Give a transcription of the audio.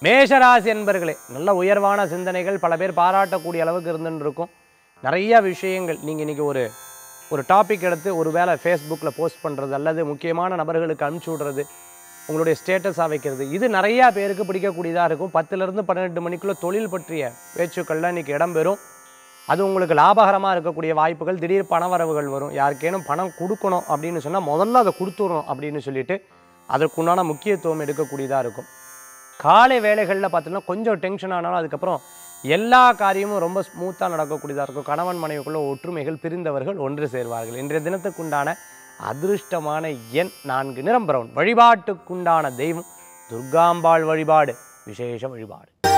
மேஷராசி என்பர்களே நல்ல உயர்வான சிந்தனைகள் பல பேர் பாராட்டக்கூடிய அளவுக்கு இருந்துன்னு இருக்கும் நிறைய விஷயங்கள் நீங்கள் இன்றைக்கி ஒரு ஒரு டாபிக் எடுத்து ஒரு வேளை ஃபேஸ்புக்கில் போஸ்ட் பண்ணுறது அல்லது முக்கியமான நபர்களுக்கு அனுப்பிச்சி விடுறது உங்களுடைய ஸ்டேட்டஸாக வைக்கிறது இது நிறையா பேருக்கு பிடிக்கக்கூடியதாக இருக்கும் பத்துலேருந்து பன்னெண்டு மணிக்குள்ளே தொழில் பற்றிய பேச்சுக்கள்லாம் இன்றைக்கி இடம்பெறும் அது உங்களுக்கு லாபகரமாக இருக்கக்கூடிய வாய்ப்புகள் திடீர் பணவரவுகள் வரும் யாருக்கேனும் பணம் கொடுக்கணும் அப்படின்னு சொன்னால் முதல்ல அதை கொடுத்துடணும் அப்படின்னு சொல்லிட்டு அதற்குண்டான முக்கியத்துவம் எடுக்கக்கூடியதாக இருக்கும் காலை வேலைகளில் பார்த்தீங்கன்னா கொஞ்சம் டென்ஷன் ஆனாலும் அதுக்கப்புறம் எல்லா காரியமும் ரொம்ப ஸ்மூத்தாக நடக்கக்கூடியதாக இருக்கும் கணவன் மனைவிக்குள்ள ஒற்றுமைகள் பிரிந்தவர்கள் ஒன்று சேர்வார்கள் இன்றைய தினத்துக்குண்டான அதிருஷ்டமான எண் நான்கு நிறம் பிரவுன் வழிபாட்டுக்குண்டான தெய்வம் துர்காம்பாள் வழிபாடு விசேஷ வழிபாடு